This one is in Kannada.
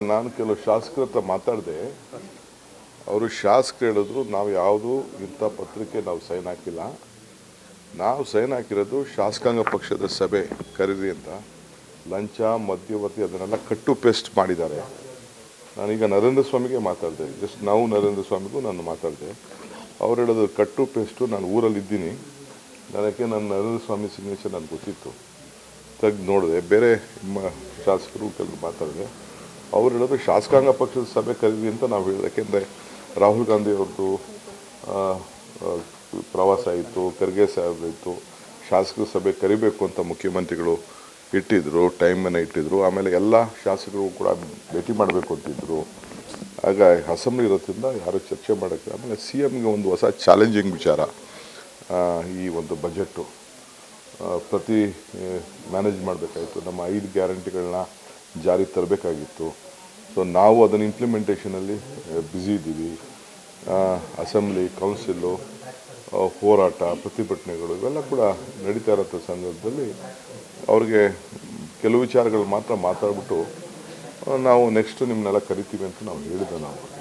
ನಾನು ಕೆಲವು ಶಾಸಕರ ಹತ್ರ ಮಾತಾಡಿದೆ ಅವರು ಶಾಸಕರು ಹೇಳಿದ್ರು ನಾವು ಯಾವುದು ಇಂಥ ಪತ್ರಿಕೆ ನಾವು ಸೈನ್ ಹಾಕಿಲ್ಲ ನಾವು ಸೈನ್ ಹಾಕಿರೋದು ಶಾಸಕಾಂಗ ಪಕ್ಷದ ಸಭೆ ಕರೀರಿ ಅಂತ ಲಂಚ ಮಧ್ಯವರ್ತಿ ಅದನ್ನೆಲ್ಲ ಕಟ್ಟು ಪೇಸ್ಟ್ ಮಾಡಿದ್ದಾರೆ ನಾನೀಗ ನರೇಂದ್ರ ಸ್ವಾಮಿಗೆ ಮಾತಾಡಿದೆ ಜಸ್ಟ್ ನಾವು ನರೇಂದ್ರ ಸ್ವಾಮಿಗೂ ನಾನು ಮಾತಾಡಿದೆ ಅವ್ರು ಹೇಳೋದು ಕಟ್ಟು ಪೇಸ್ಟು ನಾನು ಊರಲ್ಲಿದ್ದೀನಿ ನನಗೆ ನನ್ನ ನರೇಂದ್ರ ಸ್ವಾಮಿ ಸಿಗ್ನೇಚರ್ ನನಗೆ ಗೊತ್ತಿತ್ತು ತೆಗ್ದು ನೋಡಿದೆ ಬೇರೆ ಮ- ಶಾಸಕರು ಕೆಲವರು ಮಾತಾಡಿದೆ ಅವ್ರು ಹೇಳೋದು ಶಾಸಕಾಂಗ ಪಕ್ಷದ ಸಭೆ ಕರೀರಿ ಅಂತ ನಾವು ಹೇಳಿದೆ ಯಾಕೆಂದರೆ ರಾಹುಲ್ ಗಾಂಧಿ ಅವ್ರದ್ದು ಆ, ಆ, ಪ್ರವಾಸ ಇತ್ತು ಖರ್ಗೆ ಸಾಹೇಬ್ರು ಇತ್ತು ಶಾಸಕರ ಸಭೆ ಕರಿಬೇಕು ಅಂತ ಮುಖ್ಯಮಂತ್ರಿಗಳು ಇಟ್ಟಿದ್ರು ಟೈಮನ್ನು ಇಟ್ಟಿದ್ರು ಆಮೇಲೆ ಎಲ್ಲ ಶಾಸಕರು ಕೂಡ ಭೇಟಿ ಮಾಡಬೇಕು ಅಂತಿದ್ರು ಆಗ ಅಸೆಂಬ್ಲಿ ಇರೋದ್ರಿಂದ ಯಾರು ಚರ್ಚೆ ಮಾಡೋಕ್ಕೆ ಆಮೇಲೆ ಸಿ ಎಮ್ಗೆ ಒಂದು ಹೊಸ ಚಾಲೆಂಜಿಂಗ್ ವಿಚಾರ ಆ, ಈ ಒಂದು ಬಜೆಟ್ಟು ಆ, ಪ್ರತಿ ಮ್ಯಾನೇಜ್ ಮಾಡಬೇಕಾಯಿತು ನಮ್ಮ ಐದು ಗ್ಯಾರಂಟಿಗಳನ್ನ ಜಾರಿ ತರಬೇಕಾಗಿತ್ತು ಸೊ ನಾವು ಅದನ್ನು ಇಂಪ್ಲಿಮೆಂಟೇಷನಲ್ಲಿ ಬ್ಯುಸಿ ಇದ್ದೀವಿ ಅಸೆಂಬ್ಲಿ ಕೌನ್ಸಿಲು ಆ, ಹೋರಾಟ ಪ್ರತಿಭಟನೆಗಳು ಇವೆಲ್ಲ ಕೂಡ ನಡೀತಾ ಇರೋಂಥ ಸಂದರ್ಭದಲ್ಲಿ ಅವ್ರಿಗೆ ಕೆಲವು ವಿಚಾರಗಳು ಮಾತ್ರ ಮಾತಾಡ್ಬಿಟ್ಟು ಆ, ನಾವು ನೆಕ್ಸ್ಟ್ ನಿಮ್ಮನ್ನೆಲ್ಲ ಕರಿತೀವಿ ಅಂತ ನಾವು ಹೇಳಿದ್ದೆ ನಾವು